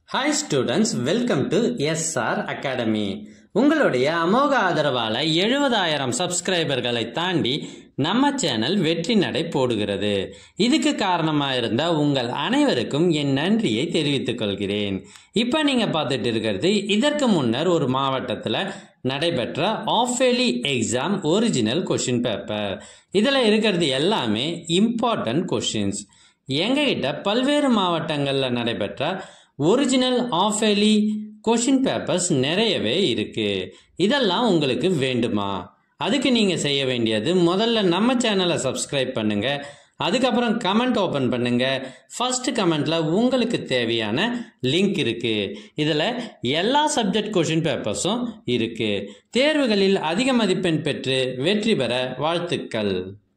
hi students welcome to SR academy உங்களுடைய அமோக ஆதரவால் எழுபதாயிரம் சப்ஸ்கிரைபர்களை தாண்டி நம்ம சேனல் வெற்றி நடை போடுகிறது இதுக்கு காரணமாக இருந்த உங்கள் அனைவருக்கும் என் நன்றியை தெரிவித்துக் கொள்கிறேன் இப்போ நீங்கள் பார்த்துட்டு இருக்கிறது இதற்கு முன்னர் ஒரு மாவட்டத்தில் நடைபெற்ற ஆஃபேலி எக்ஸாம் ஒரிஜினல் கொஷின் பேப்பர் இதில் இருக்கிறது எல்லாமே இம்பார்ட்டன்ட் கொஷின்ஸ் எங்ககிட்ட பல்வேறு மாவட்டங்களில் நடைபெற்ற ஒரிஜினல் ஆஃபேலி கொஷின் பேப்பர்ஸ் நிறையவே இருக்கு இதெல்லாம் உங்களுக்கு வேண்டுமா அதுக்கு நீங்கள் செய்ய வேண்டியது முதல்ல நம்ம சேனலை சப்ஸ்கிரைப் பண்ணுங்க அதுக்கப்புறம் கமெண்ட் ஓப்பன் பண்ணுங்க ஃபர்ஸ்ட் கமெண்ட்ல உங்களுக்கு தேவையான லிங்க் இருக்கு இதில் எல்லா சப்ஜெக்ட் கொஷின் பேப்பர்ஸும் இருக்கு தேர்வுகளில் அதிக மதிப்பெண் பெற்று வெற்றி பெற வாழ்த்துக்கள்